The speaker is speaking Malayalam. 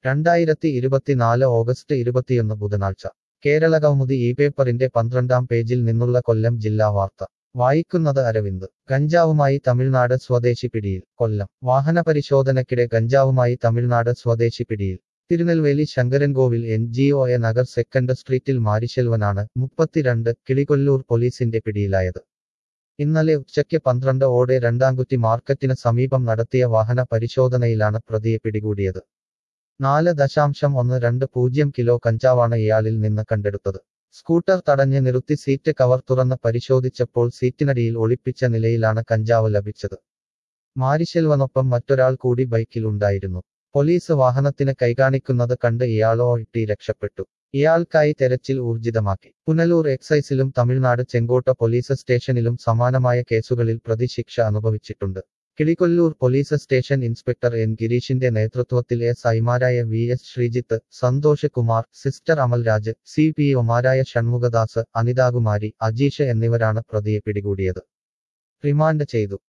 രണ്ടായിരത്തി ഇരുപത്തിനാല് ഓഗസ്റ്റ് ഇരുപത്തിയൊന്ന് ബുധനാഴ്ച കേരള കൗമുദി ഈ പേപ്പറിന്റെ പന്ത്രണ്ടാം പേജിൽ നിന്നുള്ള കൊല്ലം ജില്ലാ വാർത്ത വായിക്കുന്നത് അരവിന്ദ് ഗഞ്ചാവുമായി തമിഴ്നാട് സ്വദേശി പിടിയിൽ കൊല്ലം വാഹന പരിശോധനയ്ക്കിടെ ഗഞ്ചാവുമായി തമിഴ്നാട് സ്വദേശി പിടിയിൽ Tirunelveli Sankarankovil N G O A Nagar second സ്ട്രീറ്റിൽ മാരിശെൽവനാണ് മുപ്പത്തിരണ്ട് കിളികൊല്ലൂർ പോലീസിന്റെ പിടിയിലായത് ഇന്നലെ ഉച്ചയ്ക്ക് പന്ത്രണ്ട് ഓടെ രണ്ടാംകുറ്റി മാർക്കറ്റിന് സമീപം നടത്തിയ വാഹന പരിശോധനയിലാണ് പ്രതിയെ പിടികൂടിയത് നാല് ദശാംശം ഒന്ന് രണ്ട് പൂജ്യം കിലോ കഞ്ചാവാണ് ഇയാളിൽ നിന്ന് കണ്ടെടുത്തത് സ്കൂട്ടർ തടഞ്ഞ് നിർത്തി സീറ്റ് കവർ തുറന്ന് പരിശോധിച്ചപ്പോൾ സീറ്റിനടിയിൽ ഒളിപ്പിച്ച നിലയിലാണ് കഞ്ചാവ് ലഭിച്ചത് മാരിശെൽവനൊപ്പം മറ്റൊരാൾ കൂടി ബൈക്കിൽ ഉണ്ടായിരുന്നു പോലീസ് വാഹനത്തിന് കൈകാണിക്കുന്നത് കണ്ട് ഇയാളോ ഇട്ടി രക്ഷപ്പെട്ടു ഇയാൾക്കായി തെരച്ചിൽ ഊർജിതമാക്കി പുനലൂർ എക്സൈസിലും തമിഴ്നാട് ചെങ്കോട്ട പോലീസ് സ്റ്റേഷനിലും സമാനമായ കേസുകളിൽ പ്രതി ശിക്ഷ അനുഭവിച്ചിട്ടുണ്ട് Kilikollur police station inspector N ഗിരീഷിന്റെ നേതൃത്വത്തിൽ എസ് ഐമാരായ V S Sreejith Santhosh Kumar sister Amalraj C P ഒമാരായ ഷൺമുഖദാസ് അനിതാകുമാരി അജീഷ് എന്നിവരാണ് പ്രതിയെ പിടികൂടിയത് റിമാൻഡ് ചെയ്തു